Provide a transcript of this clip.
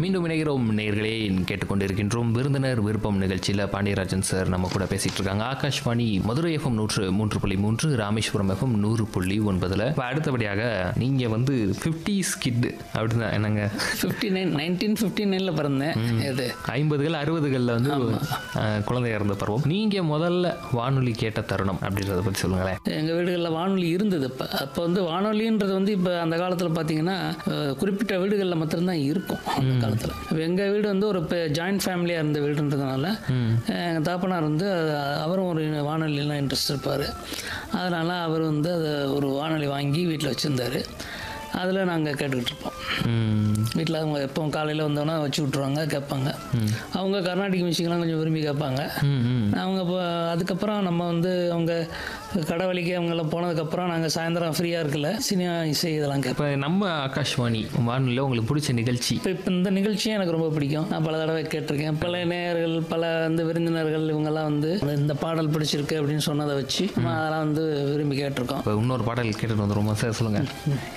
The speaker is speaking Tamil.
மீண்டும் இணைகிறோம் நேர்களே கேட்டுக்கொண்டிருக்கின்றோம் விருந்தினர் விருப்பம் நிகழ்ச்சியில் பாண்டியராஜன் சார் நம்ம கூட பேசிட்டு இருக்காங்க ஆகாஷ்வாணி மதுரை எஃப்எம் நூற்று மூன்று புள்ளி மூன்று ராமேஸ்வரம் எஃப்எம் நூறு புள்ளி ஒன்பதுல இப்போ அடுத்தபடியாக நீங்க வந்து ஃபிஃப்டி ஸ்கிட் அப்படின்னா என்னங்க ஃபிஃப்டி நைன் நைன்டீன் ஃபிஃப்டி நைனில் பிறந்தேன் இது ஐம்பதுகள் அறுபதுகளில் வந்து அஹ், குழந்தையா இருந்த பருவம் நீங்க முதல்ல வானொலி கேட்ட தருணம் அப்படின்றத பத்தி சொல்லுங்களேன் எங்கள் வீடுகளில் வானொலி இருந்தது இப்போ அப்போ வந்து வானொலின்றது வந்து இப்போ அந்த காலத்தில் பார்த்தீங்கன்னா அஹ், குறிப்பிட்ட வீடுகளில் மாத்திரம்தான் இருக்கும் அந்த காலத்தில் இப்போ எங்கள் வீடு வந்து ஒரு ஜாயின்ட் ஃபேமிலியாக இருந்த வீடுன்றதுனால எங்கள் தாப்பனார் வந்து அஹ், அவரும் ஒரு வானொலியெலாம் இன்ட்ரெஸ்ட் இருப்பார் அதனால் அவர் வந்து அதை ஒரு வானொலி வாங்கி வீட்டில் வச்சுருந்தாரு அதில் நாங்கள் கேட்டுக்கிட்டு இருப்போம் ம், வீட்டில் அவங்க எப்போ காலையில் வந்தோன்னா வச்சு விட்ருவாங்க கேட்பாங்க அவங்க கர்நாடிக் மியூசிக்லாம் கொஞ்சம் விரும்பி கேட்பாங்க ம், ம். அவங்க இப்போ அதுக்கப்புறம் நம்ம வந்து அவங்க கடை வலிக்கு அவங்கெல்லாம் போனதுக்கப்புறம் நாங்கள் சாயந்தரம் ஃப்ரீயாக இருக்கல சினிமா இசை இதெல்லாம் கேட்போம் இப்போ நம்ம ஆகாஷ்வாணி வானொலியில் உங்களுக்கு பிடிச்ச நிகழ்ச்சி இப்போ இப்போ இந்த நிகழ்ச்சியும் எனக்கு ரொம்ப பிடிக்கும் நான் பல தடவை கேட்டிருக்கேன் பல நேயர்கள் பல வந்து விருந்தினர்கள் இவங்கெல்லாம் வந்து இந்த பாடல் பிடிச்சிருக்கு அப்படின்னு சொன்னதை வச்சு நம்ம அதெல்லாம் வந்து விரும்பி கேட்டிருக்கோம் இப்போ இன்னொரு பாடல் கேட்டுட்டு வந்துருமா சார் சொல்லுங்க